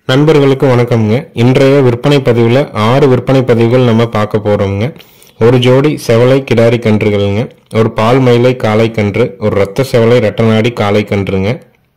நண்பர்களுக்கு வணக்கம்ங்க இன்றைய விற்பனை பதிவில் ஆறு விற்பனை பதிவுகள் நம்ம பார்க்க போறோம்ங்க ஒரு ஜோடி செவலை கிடாரி கன்றுகளுங்க ஒரு பால் மயிலை காளை கன்று ஒரு ரத்த செவலை ரெட்டநாடி காளை கன்றுங்க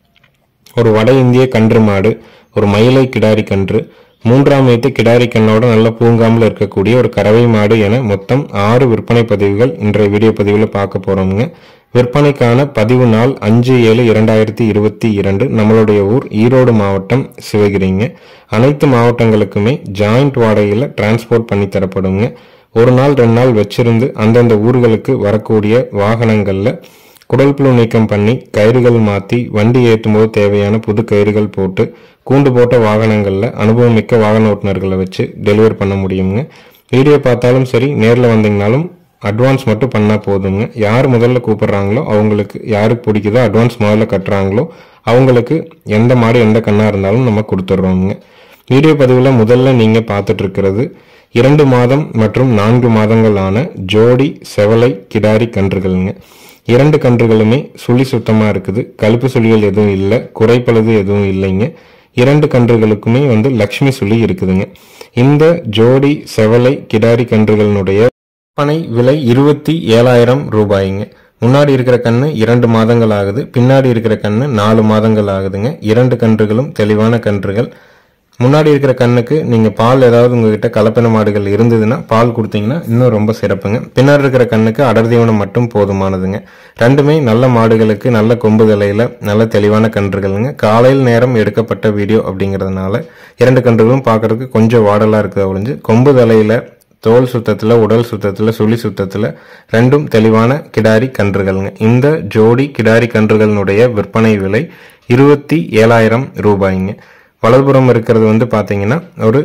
ஒரு வட இந்திய கன்று மாடு ஒரு மயிலை கிடாரி கன்று மூன்றாம் வீட்டு கிடாரி கண்ணோட நல்ல பூங்காமல் இருக்கக்கூடிய ஒரு கறவை மாடு என மொத்தம் ஆறு விற்பனை பதிவுகள் இன்றைய வீடியோ பதிவில் பார்க்க போறோம்ங்க விற்பனைக்கான பதிவு நாள் அஞ்சு ஏழு இரண்டாயிரத்தி இருபத்தி இரண்டு நம்மளுடைய ஊர் ஈரோடு மாவட்டம் சிவகிரிங்க அனைத்து மாவட்டங்களுக்குமே ஜாயிண்ட் வாடகையில் டிரான்ஸ்போர்ட் பண்ணி தரப்படுங்க ஒரு நாள் ரெண்டு நாள் வச்சிருந்து அந்தந்த ஊர்களுக்கு வரக்கூடிய வாகனங்கள்ல குடல் புழு நீக்கம் பண்ணி கயிறுகள் மாற்றி வண்டி ஏற்றும்போது தேவையான புது கயிறுகள் போட்டு கூண்டு போட்ட வாகனங்களில் அனுபவமிக்க வாகன ஓட்டுநர்களை வச்சு டெலிவர் பண்ண முடியுங்க வீடியோ பார்த்தாலும் சரி நேரில் வந்தீங்கனாலும் அட்வான்ஸ் மட்டும் பண்ணால் போதுங்க யார் முதல்ல கூப்பிடுறாங்களோ அவங்களுக்கு யாருக்கு பிடிக்குதோ அட்வான்ஸ் முதல்ல கட்டுறாங்களோ அவங்களுக்கு எந்த மாடு எந்த கண்ணாக இருந்தாலும் நம்ம கொடுத்துட்றோங்க வீடியோ பதிவில் முதல்ல நீங்கள் பார்த்துட்டு இருக்கிறது இரண்டு மாதம் மற்றும் நான்கு மாதங்களான ஜோடி செவலை கிடாரி கன்றுகளுங்க இரண்டு கன்றுகளுமே சுழி சுத்தமாக இருக்குது கழுப்பு சுழிகள் எதுவும் இல்லை குறைப்பழுது எதுவும் இல்லைங்க இரண்டு கன்றுகளுக்குமே வந்து லக்ஷ்மி சுழி இருக்குதுங்க இந்த ஜோடி செவலை கிடாரி கன்றுகளினுடைய விற்பனை விலை இருபத்தி ஏழாயிரம் ரூபாய்ங்க முன்னாடி இருக்கிற கண்ணு இரண்டு மாதங்கள் ஆகுது பின்னாடி இருக்கிற கண்ணு நாலு மாதங்கள் ஆகுதுங்க இரண்டு கன்றுகளும் தெளிவான கன்றுகள் முன்னாடி இருக்கிற கண்ணுக்கு நீங்க பால் ஏதாவது உங்ககிட்ட கலப்பின மாடுகள் இருந்ததுன்னா பால் கொடுத்தீங்கன்னா இன்னும் ரொம்ப சிறப்புங்க பின்னாடி இருக்கிற கண்ணுக்கு அடர் தீவனம் மட்டும் போதுமானதுங்க ரெண்டுமே நல்ல மாடுகளுக்கு நல்ல கொம்பு தலையில நல்ல தெளிவான கன்றுகளுங்க காலையில் நேரம் எடுக்கப்பட்ட வீடியோ அப்படிங்கிறதுனால இரண்டு கன்றுகளும் பார்க்கறதுக்கு கொஞ்சம் வாடலா இருக்குது ஒழிஞ்சு கொம்பு தலையில தோல் சுத்தத்தில் உடல் சுத்தத்தில் சுழி சுத்தத்தில் ரெண்டும் தெளிவான கிடாரி கன்றுகள்ங்க இந்த ஜோடி கிடாரி கன்றுகளினுடைய விற்பனை விலை இருபத்தி ஏழாயிரம் ரூபாய்ங்க வலதுபுறம் இருக்கிறது வந்து பார்த்தீங்கன்னா ஒரு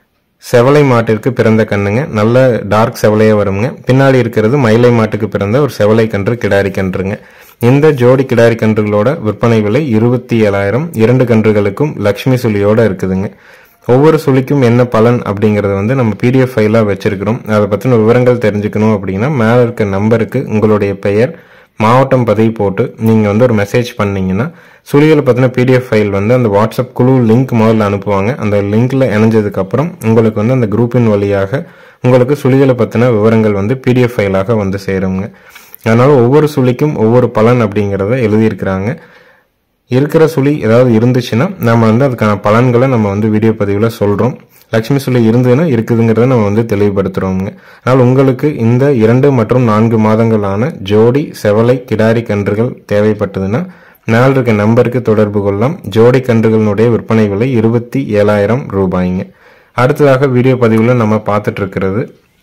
செவலை மாட்டிற்கு பிறந்த கண்ணுங்க நல்ல டார்க் செவலையே வருங்க பின்னாடி இருக்கிறது மயிலை மாட்டுக்கு பிறந்த ஒரு செவலை கன்று கிடாரி கன்றுங்க இந்த ஜோடி கிடாரி கன்றுகளோட விற்பனை விலை இருபத்தி ஏழாயிரம் இரண்டு கன்றுகளுக்கும் லக்ஷ்மி சுழியோட இருக்குதுங்க ஒவ்வொரு சுழிக்கும் என்ன பலன் அப்படிங்கறத வந்து நம்ம பிடிஎஃப் ஃபைலா வச்சிருக்கிறோம் அதை பத்தின விவரங்கள் தெரிஞ்சுக்கணும் அப்படின்னா மேல இருக்க நம்பருக்கு உங்களுடைய பெயர் மாவட்டம் பதிவு போட்டு நீங்க வந்து ஒரு மெசேஜ் பண்ணீங்கன்னா சுழிகளை பத்தின பிடிஎஃப் ஃபைல் வந்து அந்த வாட்ஸ்அப் குழு லிங்க் முதல்ல அனுப்புவாங்க அந்த லிங்க்ல இணைஞ்சதுக்கு அப்புறம் உங்களுக்கு வந்து அந்த குரூப்பின் வழியாக உங்களுக்கு சுழிகளை பத்தின விவரங்கள் வந்து பிடிஎஃப் ஃபைலாக வந்து சேருங்க அதனால ஒவ்வொரு சுழிக்கும் ஒவ்வொரு பலன் அப்படிங்கிறத எழுதியிருக்கிறாங்க இருக்கிற சுழி ஏதாவது இருந்துச்சுன்னா நம்ம வந்து அதுக்கான பலன்களை நம்ம வந்து வீடியோ பதிவில் சொல்கிறோம் லக்ஷ்மி சுழி இருந்ததுன்னா இருக்குதுங்கிறத நம்ம வந்து தெளிவுபடுத்துகிறோங்க ஆனால் உங்களுக்கு இந்த இரண்டு மற்றும் நான்கு மாதங்களான ஜோடி செவலை கிடாரி கன்றுகள் தேவைப்பட்டதுன்னா மேல் இருக்க நம்பருக்கு தொடர்பு கொள்ளலாம் ஜோடி கன்றுகளினுடைய விற்பனை விலை இருபத்தி ஏழாயிரம் ரூபாய்ங்க அடுத்ததாக வீடியோ பதிவில் நம்ம பார்த்துட்டு இருக்கிறது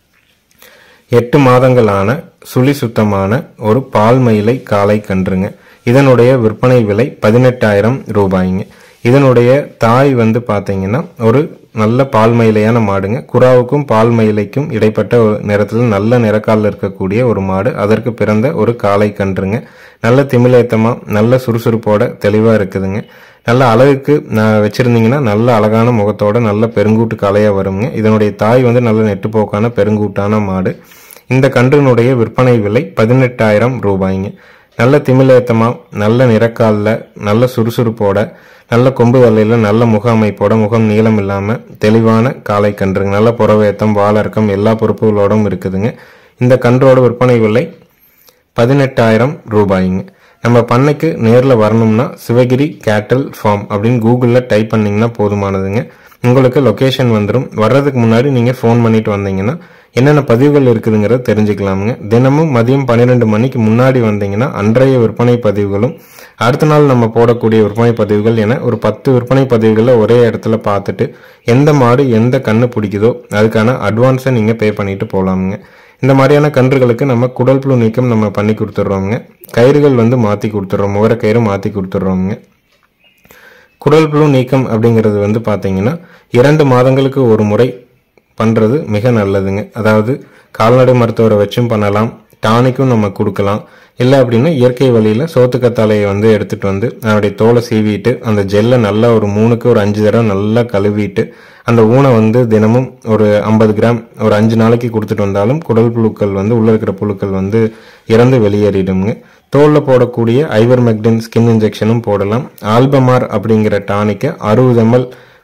எட்டு மாதங்களான சுழி சுத்தமான ஒரு பால் மயிலை காளை கன்றுங்க இதனுடைய விற்பனை விலை பதினெட்டாயிரம் ரூபாய்ங்க இதனுடைய தாய் வந்து பார்த்தீங்கன்னா ஒரு நல்ல பால் மயிலையான மாடுங்க குறாவுக்கும் பால் மயிலைக்கும் இடைப்பட்ட ஒரு நிறத்தில் நல்ல நிறக்காலில் இருக்கக்கூடிய ஒரு மாடு அதற்கு பிறந்த ஒரு காளை கன்றுங்க நல்ல திமிலேத்தமா நல்ல சுறுசுறுப்போட தெளிவாக இருக்குதுங்க நல்ல அழகுக்கு நான் வச்சிருந்தீங்கன்னா நல்ல அழகான முகத்தோட நல்ல பெருங்கூட்டு காளையா வருங்க இதனுடைய தாய் வந்து நல்ல நெட்டுப்போக்கான பெருங்கூட்டான மாடு இந்த கன்றினுடைய விற்பனை விலை பதினெட்டாயிரம் ரூபாய்ங்க நல்ல திமிலேத்தமா நல்ல நிறக்காலில் நல்ல சுறுசுறுப்போட நல்ல கொம்பு வலையில நல்ல முக அமைப்போட முகம் நீளம் இல்லாம தெளிவான காளை கன்றுங்க நல்ல புறவேத்தம் வாழறக்கம் எல்லா பொறுப்புகளோடும் இருக்குதுங்க இந்த கன்றோட விற்பனை விலை பதினெட்டாயிரம் ரூபாய்ங்க நம்ம பண்ணைக்கு நேரில் வரணும்னா சிவகிரி கேட்டல் ஃபார்ம் அப்படின்னு கூகுளில் டைப் பண்ணிங்கன்னா போதுமானதுங்க உங்களுக்கு லொக்கேஷன் வந்துடும் வர்றதுக்கு முன்னாடி நீங்கள் ஃபோன் பண்ணிட்டு வந்தீங்கன்னா என்னென்ன பதிவுகள் இருக்குதுங்கிறத தெரிஞ்சுக்கலாமுங்க தினமும் மதியம் பன்னிரெண்டு மணிக்கு முன்னாடி வந்தீங்கன்னா அன்றைய விற்பனை பதிவுகளும் அடுத்த நாள் நம்ம போடக்கூடிய விற்பனை பதிவுகள் என ஒரு பத்து விற்பனை பதிவுகளை ஒரே இடத்துல பார்த்துட்டு எந்த மாடு எந்த கண்ணு பிடிக்குதோ அதுக்கான அட்வான்ஸை நீங்கள் பே பண்ணிட்டு போகலாமுங்க இந்த மாதிரியான கன்றுகளுக்கு நம்ம குடல் புழு நீக்கம் நம்ம பண்ணி கொடுத்துட்றோமுங்க கயிறுகள் வந்து மாற்றி கொடுத்துட்றோம் முகர கயிறு மாற்றி கொடுத்துட்றோமுங்க குடல் புழு நீக்கம் அப்படிங்கிறது வந்து பார்த்தீங்கன்னா இரண்டு மாதங்களுக்கு ஒரு முறை பண்ணுறது மிக நல்லதுங்க அதாவது கால்நடை மருத்துவரை வச்சும் பண்ணலாம் டானிக்கும் நம்ம கொடுக்கலாம் இல்லை அப்படின்னா இயற்கை வழியில் சோத்துக்கத்தாழையை வந்து எடுத்துட்டு வந்து அதனுடைய தோலை சீவிட்டு அந்த ஜெல்லை நல்லா ஒரு மூணுக்கு ஒரு அஞ்சு தடவை நல்லா கழுவிட்டு அந்த ஊனை வந்து தினமும் ஒரு ஐம்பது கிராம் ஒரு அஞ்சு நாளைக்கு கொடுத்துட்டு வந்தாலும் குடல் புழுக்கள் வந்து உள்ள இருக்கிற புழுக்கள் வந்து இறந்து வெளியேறிடுங்க தோலில் போடக்கூடிய ஐவர் மெக்டின் ஸ்கின் இன்ஜெக்ஷனும் போடலாம் ஆல்பமார் அப்படிங்கிற டானிக்கை அறுபது எம்எல்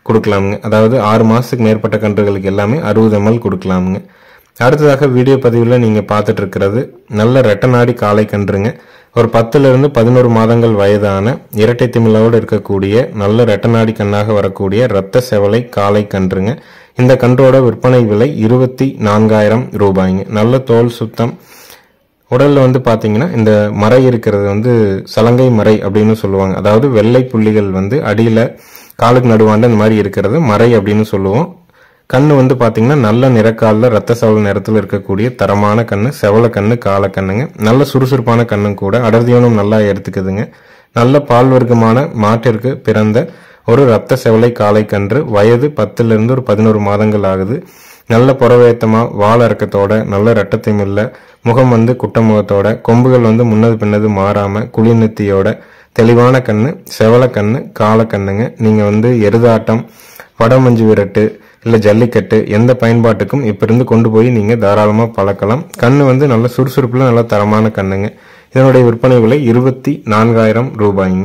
கொடுக்கலாமுங்க அதாவது ஆறு மாதத்துக்கு மேற்பட்ட கன்றுகளுக்கு எல்லாமே அறுபது எம்எல் கொடுக்கலாமுங்க அடுத்ததாக வீடியோ பதிவில் நீங்கள் பார்த்துட்டு இருக்கிறது நல்ல ரெட்டநாடி காளை கன்றுங்க ஒரு பத்துலேருந்து பதினோரு மாதங்கள் வயதான இரட்டை திமிழோடு இருக்கக்கூடிய நல்ல ரெட்டநாடி கண்ணாக வரக்கூடிய இரத்த செவலை காளை கன்றுங்க இந்த கன்றோட விற்பனை விலை இருபத்தி நான்காயிரம் ரூபாய்ங்க நல்ல தோல் சுத்தம் உடல்ல வந்து பாத்தீங்கன்னா இந்த மறை இருக்கிறது வந்து சலங்கை மறை அப்படின்னு சொல்லுவாங்க அதாவது வெள்ளை புள்ளிகள் வந்து அடியில காலுக்கு நடுவாண்ட இந்த மாதிரி இருக்கிறது மறை அப்படின்னு சொல்லுவோம் கண்ணு வந்து பாத்தீங்கன்னா நல்ல நிறக்காலில் ரத்த செவல் நிறத்தில் இருக்கக்கூடிய தரமான கண்ணு செவல கண்ணு கால கண்ணுங்க நல்ல சுறுசுறுப்பான கண்ணும் கூட அடர்த்தியானம் நல்லா எடுத்துக்குதுங்க நல்ல பால் வர்க்கமான மாட்டிற்கு பிறந்த ஒரு ரத்த செவலை காளை கன்று வயது பத்துல இருந்து ஒரு பதினோரு மாதங்கள் ஆகுது நல்ல புறவேத்தமா வால் இறக்கத்தோட நல்ல ரெட்டத்தை மில்ல முகம் வந்து குட்ட முகத்தோட கொம்புகள் வந்து முன்னது பின்னது மாறாம குளிர்நெத்தியோட தெளிவான கண்ணு செவல கண்ணு கால கண்ணுங்க நீங்க வந்து எருதாட்டம் வடமஞ்சு விரட்டு இல்ல ஜல்லிக்கட்டு எந்த பயன்பாட்டுக்கும் இப்ப இருந்து கொண்டு போய் நீங்க தாராளமா பழக்கலாம் கண்ணு வந்து நல்ல சுறுசுறுப்புல நல்ல தரமான கண்ணுங்க இதனுடைய விற்பனை விலை இருபத்தி நான்காயிரம் ரூபாய்ங்க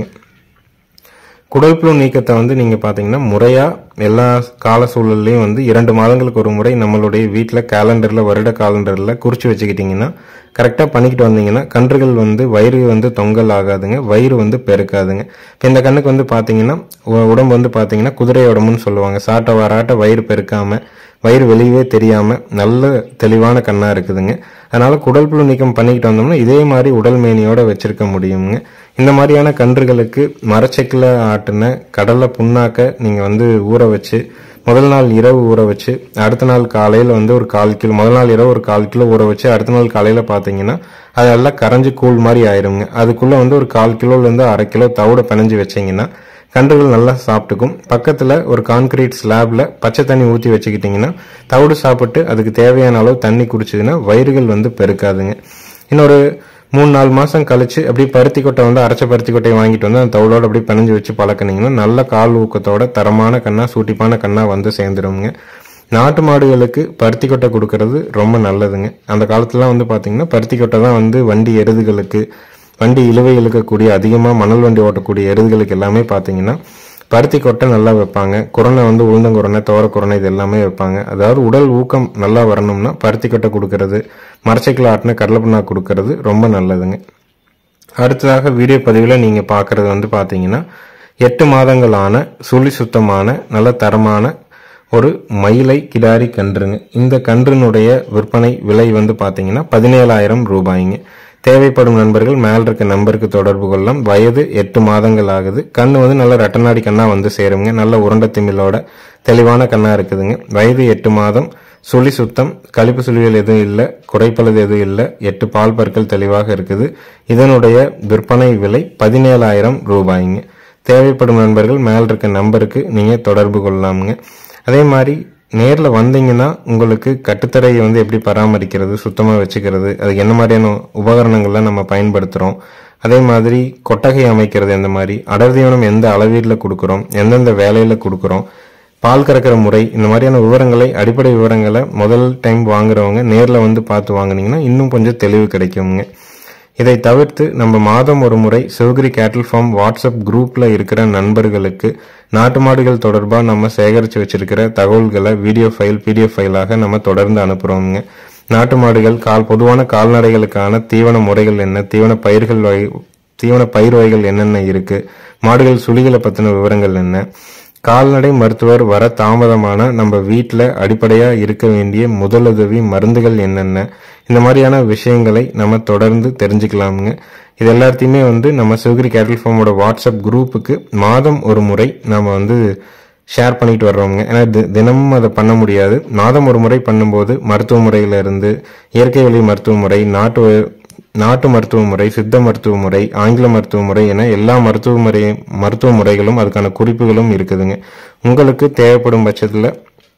குடல்புழு நீக்கத்தை வந்து நீங்கள் பார்த்தீங்கன்னா முறையாக எல்லா கால சூழல்லையும் வந்து இரண்டு மாதங்களுக்கு ஒரு முறை நம்மளுடைய வீட்டில் கேலண்டரில் வருட காலண்டரில் குறித்து வச்சுக்கிட்டிங்கன்னா கரெக்டாக பண்ணிக்கிட்டு வந்தீங்கன்னா கன்றுகள் வந்து வயிறு வந்து தொங்கல் ஆகாதுங்க வயிறு வந்து பெருக்காதுங்க இப்போ இந்த கண்ணுக்கு வந்து பார்த்தீங்கன்னா உ- உடம்பு வந்து பார்த்தீங்கன்னா குதிரை உடம்புன்னு சொல்லுவாங்க சாட்ட வாராட்ட வயிறு பெருக்காம வயிறு வெளியவே தெரியாம நல்ல தெளிவான கண்ணா இருக்குதுங்க அதனால குடல் புழு நீக்கம் பண்ணிக்கிட்டு வந்தோம்னா இதே மாதிரி உடல் மேனியோட வச்சிருக்க முடியுங்க இந்த மாதிரியான கன்றுகளுக்கு மரச்செக்கில் ஆட்டின கடலை புண்ணாக்க நீங்க வந்து ஊற வச்சு முதல் நாள் இரவு ஊற வச்சு அடுத்த நாள் காலையில் வந்து ஒரு கால் கிலோ முதல் நாள் இரவு ஒரு கால் கிலோ ஊற வச்சு அடுத்த நாள் காலையில் பார்த்தீங்கன்னா அது எல்லாம் கரைஞ்சு கூழ் மாதிரி ஆயிருங்க அதுக்குள்ள வந்து ஒரு கால் கிலோலேருந்து அரை கிலோ தவிட பிணைஞ்சு வச்சீங்கன்னா கன்றுகள் நல்லா சாப்பிட்டுக்கும் பக்கத்தில் ஒரு கான்கிரீட் ஸ்லாப்ல பச்சை தண்ணி ஊற்றி வச்சுக்கிட்டிங்கன்னா தவிடு சாப்பிட்டு அதுக்கு தேவையான அளவு தண்ணி குடிச்சதுன்னா வயிறுகள் வந்து பெருக்காதுங்க இன்னொரு மூணு நாலு மாசம் கழிச்சு அப்படியே பருத்தி கொட்டை வந்து அரைச்ச பருத்தி கொட்டையை வாங்கிட்டு வந்து அந்த தவிடோட அப்படியே பிணைஞ்சு வச்சு பழக்கினீங்கன்னா நல்ல கால் ஊக்கத்தோட தரமான கண்ணா சூட்டிப்பான கண்ணா வந்து சேர்ந்துருங்க நாட்டு மாடுகளுக்கு பருத்தி கொட்டை கொடுக்கறது ரொம்ப நல்லதுங்க அந்த காலத்துலலாம் வந்து பாத்தீங்கன்னா பருத்தி கொட்டை தான் வந்து வண்டி எருதுகளுக்கு வண்டி இழுவை இழுக்கக்கூடிய அதிகமாக மணல் வண்டி ஓட்டக்கூடிய எருதுகளுக்கு எல்லாமே பார்த்தீங்கன்னா பருத்தி கொட்டை நல்லா வைப்பாங்க குரணை வந்து உளுந்தங்குரணை தோரக்குரணை இது எல்லாமே வைப்பாங்க அதாவது உடல் ஊக்கம் நல்லா வரணும்னா பருத்தி கொட்டை கொடுக்கறது மரச்சைக்கில் ஆட்டின கடலைப்புண்ணா கொடுக்கறது ரொம்ப நல்லதுங்க அடுத்ததாக வீடியோ பதிவில் நீங்கள் பார்க்குறது வந்து பார்த்தீங்கன்னா எட்டு மாதங்களான சுழி சுத்தமான நல்ல தரமான ஒரு மயிலை கிடாரி கன்றுங்க இந்த கன்றினுடைய விற்பனை விலை வந்து பார்த்தீங்கன்னா பதினேழாயிரம் ரூபாய்ங்க தேவைப்படும் நண்பர்கள் மேல் இருக்க நம்பருக்கு தொடர்பு கொள்ளலாம் வயது எட்டு மாதங்கள் ஆகுது கண்ணு வந்து நல்ல ரெட்டநாடி கண்ணா வந்து சேருங்க நல்ல உருண்டை திமிழோட தெளிவான கண்ணா இருக்குதுங்க வயது எட்டு மாதம் சுழி சுத்தம் கழிப்பு சுழிகள் எதுவும் இல்லை குறைப்பழுது எதுவும் இல்லை எட்டு பால் பற்கள் தெளிவாக இருக்குது இதனுடைய விற்பனை விலை பதினேழாயிரம் ரூபாய்ங்க தேவைப்படும் நண்பர்கள் மேல் இருக்க நம்பருக்கு நீங்கள் தொடர்பு கொள்ளலாமுங்க அதே மாதிரி நேரில் வந்தீங்கன்னா உங்களுக்கு கட்டுத்தரையை வந்து எப்படி பராமரிக்கிறது சுத்தமாக வச்சுக்கிறது அதுக்கு என்ன மாதிரியான உபகரணங்கள்லாம் நம்ம பயன்படுத்துகிறோம் அதே மாதிரி கொட்டகை அமைக்கிறது எந்த மாதிரி அடர்தீவனம் எந்த அளவீட்டில் கொடுக்குறோம் எந்தெந்த வேலையில் கொடுக்குறோம் பால் கறக்கிற முறை இந்த மாதிரியான விவரங்களை அடிப்படை விவரங்களை முதல் டைம் வாங்குறவங்க நேரில் வந்து பார்த்து வாங்குனீங்கன்னா இன்னும் கொஞ்சம் தெளிவு கிடைக்குங்க இதை தவிர்த்து நம்ம மாதம் ஒரு முறை சிவகிரி கேட்டில் ஃபார்ம் வாட்ஸ்அப் குரூப்ல இருக்கிற நண்பர்களுக்கு நாட்டு மாடுகள் தொடர்பாக நம்ம சேகரித்து வச்சிருக்கிற தகவல்களை வீடியோ ஃபைல் பிடிஎஃப் ஃபைலாக நம்ம தொடர்ந்து அனுப்புறோங்க நாட்டு மாடுகள் கால் பொதுவான கால்நடைகளுக்கான தீவன முறைகள் என்ன தீவன பயிர்கள் வகை தீவன பயிர் வகைகள் என்னென்ன இருக்கு மாடுகள் சுழிகளை பத்தின விவரங்கள் என்ன கால்நடை மருத்துவர் வர தாமதமான நம்ம வீட்டில் அடிப்படையாக இருக்க வேண்டிய முதலுதவி மருந்துகள் என்னென்ன இந்த மாதிரியான விஷயங்களை நம்ம தொடர்ந்து தெரிஞ்சுக்கலாமுங்க இது எல்லாத்தையுமே வந்து நம்ம சிவகிரி கேட்டல் ஃபார்மோட வாட்ஸ்அப் குரூப்புக்கு மாதம் ஒரு முறை நம்ம வந்து ஷேர் பண்ணிட்டு வர்றோங்க ஏன்னா தி- தினமும் அதை பண்ண முடியாது மாதம் ஒரு முறை பண்ணும்போது மருத்துவ முறையில இருந்து இயற்கை வழி மருத்துவ முறை நாட்டு வ- நாட்டு மருத்துவ முறை சித்த மருத்துவ முறை ஆங்கில மருத்துவ முறை என எல்லா மருத்துவ முறை மருத்துவ முறைகளும் அதுக்கான குறிப்புகளும் இருக்குதுங்க உங்களுக்கு தேவைப்படும் பட்சத்தில்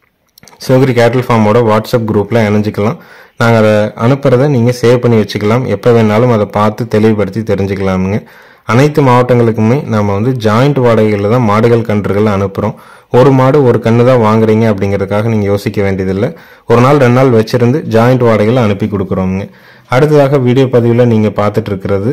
சிவகிரி கேட்டல் ஃபார்மோட வாட்ஸ்அப் குரூப்பில் இணைஞ்சிக்கலாம் நாங்கள் அதை அனுப்புறதை நீங்கள் சேவ் பண்ணி வச்சுக்கலாம் எப்போ வேணாலும் அதை பார்த்து தெளிவுபடுத்தி தெரிஞ்சுக்கலாமுங்க அனைத்து மாவட்டங்களுக்குமே நம்ம வந்து ஜாயிண்ட் வாடகைகளில் தான் மாடுகள் கன்றுகள் அனுப்புகிறோம் ஒரு மாடு ஒரு கன்று தான் வாங்குறீங்க அப்படிங்கிறதுக்காக நீங்கள் யோசிக்க வேண்டியதில்லை ஒரு நாள் ரெண்டு நாள் வச்சிருந்து ஜாயிண்ட் வாடகையில் அனுப்பி கொடுக்குறோங்க அடுத்ததாக வீடியோ பதிவில் நீங்கள் பார்த்துட்டு இருக்கிறது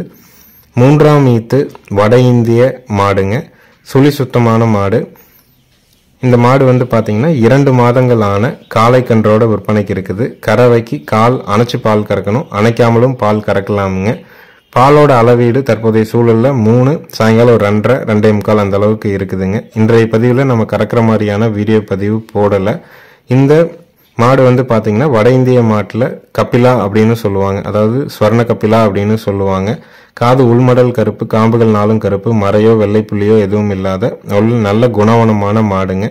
மூன்றாம் ஈத்து வட இந்திய மாடுங்க சுழி சுத்தமான மாடு இந்த மாடு வந்து பார்த்தீங்கன்னா இரண்டு மாதங்களான காளை கன்றோட விற்பனைக்கு இருக்குது கறவைக்கு கால் அணைச்சு பால் கறக்கணும் அணைக்காமலும் பால் கறக்கலாமுங்க பாலோட அளவீடு தற்போதைய சூழலில் மூணு சாயங்காலம் ஒரு ரெண்டரை ரெண்டே முக்கால் அந்த அளவுக்கு இருக்குதுங்க இன்றைய பதிவில் நம்ம கறக்கிற மாதிரியான வீடியோ பதிவு போடலை இந்த மாடு வந்து பார்த்தீங்கன்னா வட இந்திய மாட்டில் கப்பிலா அப்படின்னு சொல்லுவாங்க அதாவது ஸ்வர்ண கப்பிலா அப்படின்னு சொல்லுவாங்க காது உள்மடல் கருப்பு காம்புகள் நாளும் கருப்பு மறையோ வெள்ளை புள்ளியோ எதுவும் இல்லாத ஒரு நல்ல குணவனமான மாடுங்க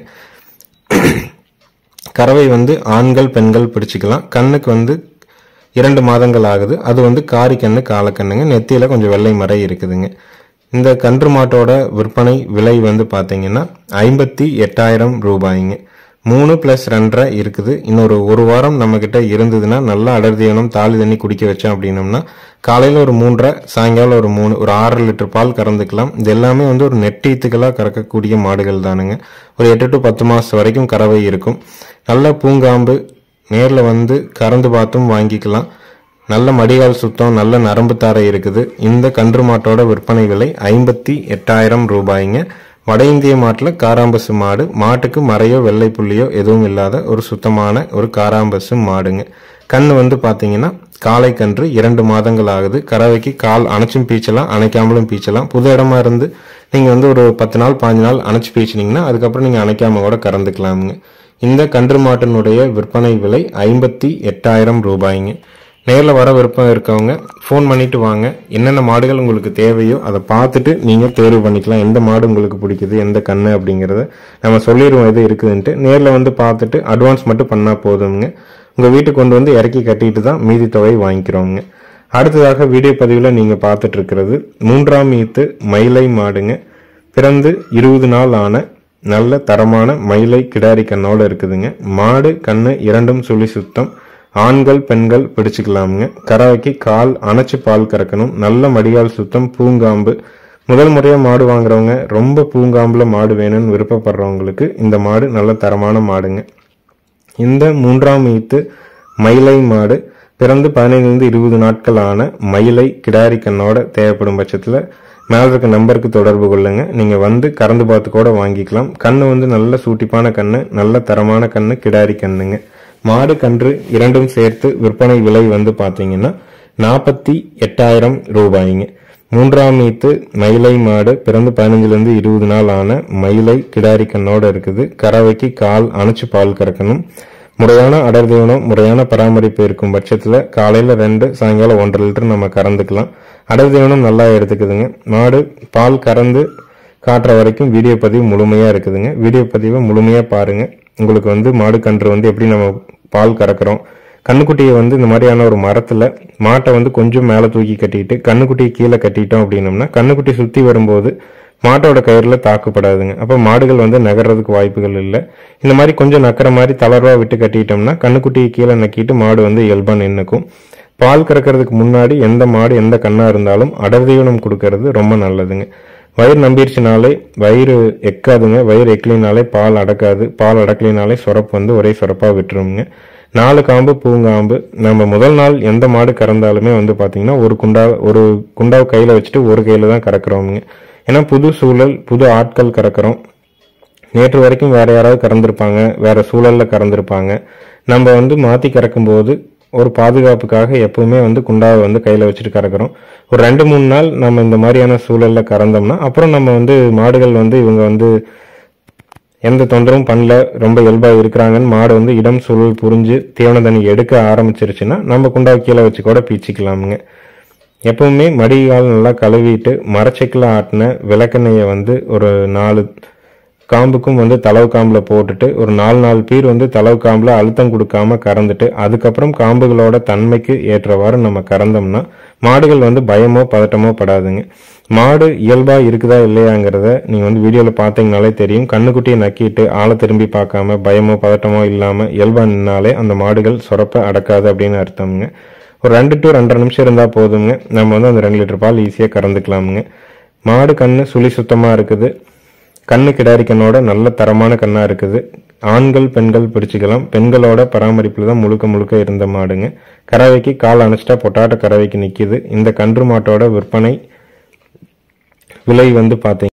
கறவை வந்து ஆண்கள் பெண்கள் பிடிச்சிக்கலாம் கண்ணுக்கு வந்து இரண்டு மாதங்கள் ஆகுது அது வந்து காரி கண்ணு காலக்கண்ணுங்க நெத்தியில் கொஞ்சம் வெள்ளை மறை இருக்குதுங்க இந்த கன்று மாட்டோட விற்பனை விலை வந்து பார்த்தீங்கன்னா ஐம்பத்தி எட்டாயிரம் ரூபாய்ங்க மூணு ப்ளஸ் ரெண்டரை இருக்குது இன்னொரு ஒரு வாரம் நம்மக்கிட்ட இருந்ததுன்னா நல்லா அடர்த்தியானம் தாலி தண்ணி குடிக்க வச்சோம் அப்படின்னம்னா காலையில் ஒரு மூன்றரை சாயங்காலம் ஒரு மூணு ஒரு ஆறரை லிட்டர் பால் கறந்துக்கலாம் இது எல்லாமே வந்து ஒரு நெட்டீத்துக்களாக கறக்கக்கூடிய மாடுகள் தானுங்க ஒரு எட்டு டு பத்து மாதம் வரைக்கும் கறவை இருக்கும் நல்ல பூங்காம்பு நேரில் வந்து கறந்து பார்த்தும் வாங்கிக்கலாம் நல்ல மடிகால் சுத்தம் நல்ல நரம்பு தாரை இருக்குது இந்த கன்று மாட்டோட விற்பனை விலை ஐம்பத்தி எட்டாயிரம் ரூபாய்ங்க வட இந்திய மாட்டில் காராம்பசு மாடு மாட்டுக்கு மறையோ வெள்ளை புள்ளியோ எதுவும் இல்லாத ஒரு சுத்தமான ஒரு காராம்பசு மாடுங்க கண் வந்து பார்த்தீங்கன்னா காளை கன்று இரண்டு மாதங்கள் ஆகுது கறவைக்கு கால் அணைச்சும் பீச்சலாம் அணைக்காமலும் பீச்சலாம் புது இடமா இருந்து நீங்கள் வந்து ஒரு பத்து நாள் பாஞ்சு நாள் அணைச்சு பீச்சினீங்கன்னா அதுக்கப்புறம் நீங்கள் அணைக்காம கூட கறந்துக்கலாமுங்க இந்த கன்று மாட்டினுடைய விற்பனை விலை ஐம்பத்தி எட்டாயிரம் ரூபாய்ங்க நேரில் வர விருப்பம் இருக்கவங்க ஃபோன் பண்ணிட்டு வாங்க என்னென்ன மாடுகள் உங்களுக்கு தேவையோ அதை பார்த்துட்டு நீங்கள் தேர்வு பண்ணிக்கலாம் எந்த மாடு உங்களுக்கு பிடிக்குது எந்த கண்ணு அப்படிங்கிறத நம்ம சொல்லிடுவோம் எது இருக்குதுன்ட்டு நேரில் வந்து பார்த்துட்டு அட்வான்ஸ் மட்டும் பண்ணால் போதுங்க உங்கள் வீட்டுக்கு கொண்டு வந்து இறக்கி கட்டிட்டு தான் மீதி தொகை வாங்கிக்கிறோங்க அடுத்ததாக வீடியோ பதிவில் நீங்கள் பார்த்துட்டு இருக்கிறது மூன்றாம் ஈத்து மயிலை மாடுங்க பிறந்து இருபது நாள் ஆன நல்ல தரமான மயிலை கிடாரி கண்ணோட இருக்குதுங்க மாடு கண்ணு இரண்டும் சுழி சுத்தம் ஆண்கள் பெண்கள் பிடிச்சுக்கலாமுங்க கறவைக்கு கால் அணைச்சு பால் கறக்கணும் நல்ல மடிகால் சுத்தம் பூங்காம்பு முதல் முறையாக மாடு வாங்குறவங்க ரொம்ப பூங்காம்புல மாடு வேணும்னு விருப்பப்படுறவங்களுக்கு இந்த மாடு நல்ல தரமான மாடுங்க இந்த மூன்றாம் ஈத்து மயிலை மாடு பிறந்து பதினைந்துலேருந்து இருபது நாட்கள் ஆன மயிலை கிடாரி கண்ணோட தேவைப்படும் பட்சத்தில் மேலே இருக்க நம்பருக்கு தொடர்பு கொள்ளுங்க நீங்கள் வந்து கறந்து பார்த்து கூட வாங்கிக்கலாம் கண்ணு வந்து நல்ல சூட்டிப்பான கண்ணு நல்ல தரமான கண்ணு கிடாரி கண்ணுங்க மாடு கன்று இரண்டும் சேர்த்து விற்பனை விலை வந்து பார்த்தீங்கன்னா நாற்பத்தி எட்டாயிரம் ரூபாய்ங்க மூன்றாம் ஈத்து மயிலை மாடு பிறந்து பதினஞ்சுலேருந்து இருபது நாள் ஆன மயிலை கிடாரி கண்ணோட இருக்குது கறவைக்கு கால் அணைச்சு பால் கறக்கணும் முறையான அடர் தீவனம் முறையான பராமரிப்பு இருக்கும் பட்சத்தில் காலையில் ரெண்டு சாயங்காலம் ஒன்றரை லிட்டர் நம்ம கறந்துக்கலாம் அடர் தீவனம் நல்லா எடுத்துக்குதுங்க மாடு பால் கறந்து காட்டுற வரைக்கும் வீடியோ பதிவு முழுமையாக இருக்குதுங்க வீடியோ பதிவை முழுமையாக பாருங்கள் உங்களுக்கு வந்து மாடு கன்று வந்து எப்படி நம்ம பால் கறக்குறோம் கண்ணுக்குட்டியை வந்து இந்த மாதிரியான ஒரு மரத்தில் மாட்டை வந்து கொஞ்சம் மேலே தூக்கி கட்டிட்டு கண்ணுக்குட்டியை கீழே கட்டிட்டோம் அப்படின்னம்னா கண்ணுக்குட்டி சுற்றி வரும்போது மாட்டோட கயிறில் தாக்குப்படாதுங்க அப்போ மாடுகள் வந்து நகர்றதுக்கு வாய்ப்புகள் இல்லை இந்த மாதிரி கொஞ்சம் நக்கிற மாதிரி தளர்வாக விட்டு கட்டிட்டோம்னா கண்ணுக்குட்டியை கீழே நக்கிட்டு மாடு வந்து இயல்பாக நின்றுக்கும் பால் கறக்கிறதுக்கு முன்னாடி எந்த மாடு எந்த கண்ணா இருந்தாலும் அடர் தீவனம் கொடுக்கறது ரொம்ப நல்லதுங்க வயிறு நம்பிருச்சுனாலே வயிறு எக்காதுங்க வயிறு எக்கலினாலே பால் அடக்காது பால் அடக்கலினாலே சுரப்பு வந்து ஒரே சுரப்பாக விட்டுருங்க நாலு காம்பு பூங்காம்பு நம்ம முதல் நாள் எந்த மாடு கறந்தாலுமே வந்து பார்த்தீங்கன்னா ஒரு குண்டா ஒரு குண்டாவை கையில் வச்சுட்டு ஒரு கையில் தான் கறக்குறோமுங்க ஏன்னா புது சூழல் புது ஆட்கள் கறக்குறோம் நேற்று வரைக்கும் வேற யாராவது கறந்துருப்பாங்க வேற சூழல்ல கறந்துருப்பாங்க நம்ம வந்து மாற்றி கறக்கும்போது ஒரு பாதுகாப்புக்காக எப்பவுமே வந்து குண்டாவை வந்து கையில் வச்சுட்டு கறக்குறோம் ஒரு ரெண்டு மூணு நாள் நம்ம இந்த மாதிரியான சூழல்ல கறந்தோம்னா அப்புறம் நம்ம வந்து மாடுகள் வந்து இவங்க வந்து எந்த தொந்தரவும் பண்ணல ரொம்ப இயல்பாக இருக்கிறாங்கன்னு மாடு வந்து இடம் சூழல் புரிஞ்சு தீவன தண்ணி எடுக்க ஆரம்பிச்சிருச்சுன்னா நம்ம குண்டாவை கீழே வச்சு கூட பீச்சிக்கலாமுங்க எப்பவுமே மடிகால் நல்லா கழுவிட்டு மரச்செக்கில் ஆட்டின விளக்கெண்ணெயை வந்து ஒரு நாலு காம்புக்கும் வந்து தளவு காம்பில் போட்டுட்டு ஒரு நாலு நாலு பீர் வந்து தளவு காம்பில் அழுத்தம் கொடுக்காம கறந்துட்டு அதுக்கப்புறம் காம்புகளோட தன்மைக்கு ஏற்றவாறு நம்ம கறந்தோம்னா மாடுகள் வந்து பயமோ பதட்டமோ படாதுங்க மாடு இயல்பா இருக்குதா இல்லையாங்கிறத நீங்க வந்து வீடியோல பார்த்தீங்கனாலே தெரியும் கண்ணுக்குட்டியை நக்கிட்டு ஆளை திரும்பி பார்க்காம பயமோ பதட்டமோ இல்லாம இயல்பா நின்னாலே அந்த மாடுகள் சுரப்ப அடக்காது அப்படின்னு அர்த்தம்ங்க ஒரு ரெண்டு டு ரெண்டரை நிமிஷம் இருந்தா போதுங்க நம்ம வந்து அந்த ரெண்டு லிட்டர் பால் ஈஸியா கறந்துக்கலாமுங்க மாடு கண்ணு சுழி சுத்தமா இருக்குது கண்ணு கிடாரி கண்ணோட நல்ல தரமான கண்ணா இருக்குது ஆண்கள் பெண்கள் பிடிச்சிக்கலாம் பெண்களோட பராமரிப்புல தான் முழுக்க முழுக்க இருந்த மாடுங்க கறவைக்கு கால் அணைச்சிட்டா பொட்டாட்ட கறவைக்கு நிக்குது இந்த கன்று மாட்டோட விற்பனை விலை வந்து பார்த்தீங்க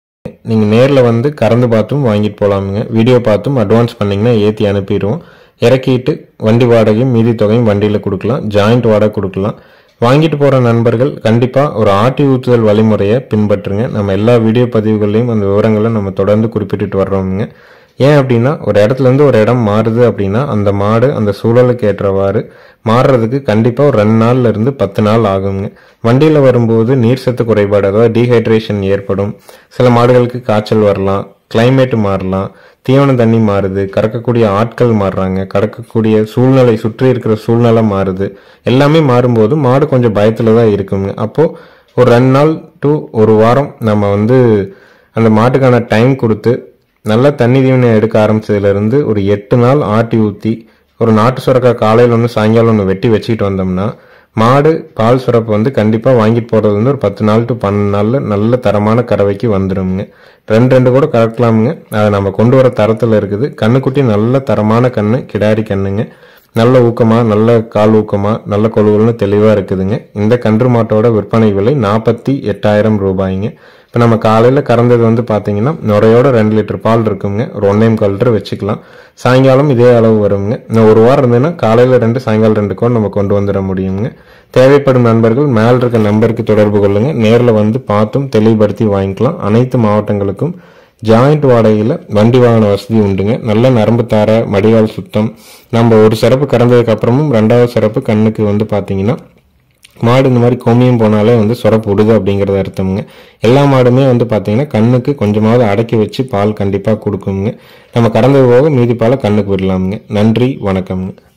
நீங்கள் நேரில் வந்து கறந்து பார்த்தும் வாங்கிட்டு போகலாமுங்க வீடியோ பார்த்தும் அட்வான்ஸ் பண்ணிங்கன்னா ஏற்றி அனுப்பிடுவோம் இறக்கிட்டு வண்டி வாடகையும் மீதி தொகையும் வண்டியில் கொடுக்கலாம் ஜாயிண்ட் வாடகை கொடுக்கலாம் வாங்கிட்டு போகிற நண்பர்கள் கண்டிப்பாக ஒரு ஆட்டி ஊற்றுதல் வழிமுறையை பின்பற்றுங்க நம்ம எல்லா வீடியோ பதிவுகள்லையும் அந்த விவரங்களை நம்ம தொடர்ந்து குறிப்பிட்டுட்டு வர்றோமுங்க ஏன் அப்படின்னா ஒரு இடத்துல இருந்து ஒரு இடம் மாறுது அப்படின்னா அந்த மாடு அந்த சூழலுக்கு ஏற்றவாறு மாறுறதுக்கு கண்டிப்பாக ஒரு ரெண்டு நாள்ல இருந்து பத்து நாள் ஆகுங்க வண்டியில் வரும்போது நீர் சத்து குறைபாடு அதாவது டீஹைட்ரேஷன் ஏற்படும் சில மாடுகளுக்கு காய்ச்சல் வரலாம் கிளைமேட் மாறலாம் தீவன தண்ணி மாறுது கறக்கக்கூடிய ஆட்கள் மாறுறாங்க கறக்கக்கூடிய சூழ்நிலை சுற்றி இருக்கிற சூழ்நிலை மாறுது எல்லாமே மாறும்போது மாடு கொஞ்சம் பயத்தில் தான் இருக்குங்க அப்போது ஒரு ரெண்டு நாள் டு ஒரு வாரம் நம்ம வந்து அந்த மாட்டுக்கான டைம் கொடுத்து நல்ல தண்ணி தீவனம் எடுக்க ஆரம்பிச்சதுலேருந்து ஒரு எட்டு நாள் ஆட்டி ஊற்றி ஒரு நாட்டு சுரக்காய் காலையில் ஒன்று சாயங்காலம் ஒன்று வெட்டி வச்சுக்கிட்டு வந்தோம்னா மாடு பால் சுரப்பு வந்து கண்டிப்பாக வாங்கிட்டு போகிறது வந்து ஒரு பத்து நாள் டு பன்னெண்டு நாளில் நல்ல தரமான கறவைக்கு வந்துடுங்க ரெண்டு ரெண்டு கூட கறக்கலாமுங்க அதை நம்ம கொண்டு வர தரத்தில் இருக்குது கண்ணுக்குட்டி நல்ல தரமான கண்ணு கிடாரி கண்ணுங்க நல்ல ஊக்கமா நல்ல கால் ஊக்கமா நல்ல கொழுவுன்னு தெளிவாக இருக்குதுங்க இந்த கன்று மாட்டோட விற்பனை விலை நாற்பத்தி எட்டாயிரம் ரூபாய்ங்க இப்போ நம்ம காலையில் கறந்தது வந்து பார்த்தீங்கன்னா நுரையோட ரெண்டு லிட்டர் பால் இருக்குங்க ஒரு ஒன்னே முக்கால் லிட்டர் வச்சுக்கலாம் சாயங்காலம் இதே அளவு வருங்க இன்னும் ஒரு வாரம் இருந்ததுன்னா காலையில் ரெண்டு சாயங்காலம் ரெண்டு கூட நம்ம கொண்டு வந்துட முடியுங்க தேவைப்படும் நண்பர்கள் மேல் இருக்க நம்பருக்கு தொடர்பு கொள்ளுங்க நேரில் வந்து பார்த்தும் தெளிவுபடுத்தி வாங்கிக்கலாம் அனைத்து மாவட்டங்களுக்கும் ஜாயிண்ட் வாடகையில் வண்டி வாகன வசதி உண்டுங்க நல்ல நரம்பு தார மடிகால் சுத்தம் நம்ம ஒரு சிறப்பு கறந்ததுக்கு அப்புறமும் ரெண்டாவது சிறப்பு கண்ணுக்கு வந்து பார்த்தீங்கன்னா மாடு இந்த மாதிரி கோமியம் போனாலே வந்து சுரப்பு விடுது அப்படிங்கிறது அர்த்தம்ங்க எல்லா மாடுமே வந்து பார்த்தீங்கன்னா கண்ணுக்கு கொஞ்சமாவது அடக்கி வச்சு பால் கண்டிப்பாக கொடுக்குங்க நம்ம கறந்தது போக மீதி பாலை கண்ணுக்கு விடலாமுங்க நன்றி வணக்கம்ங்க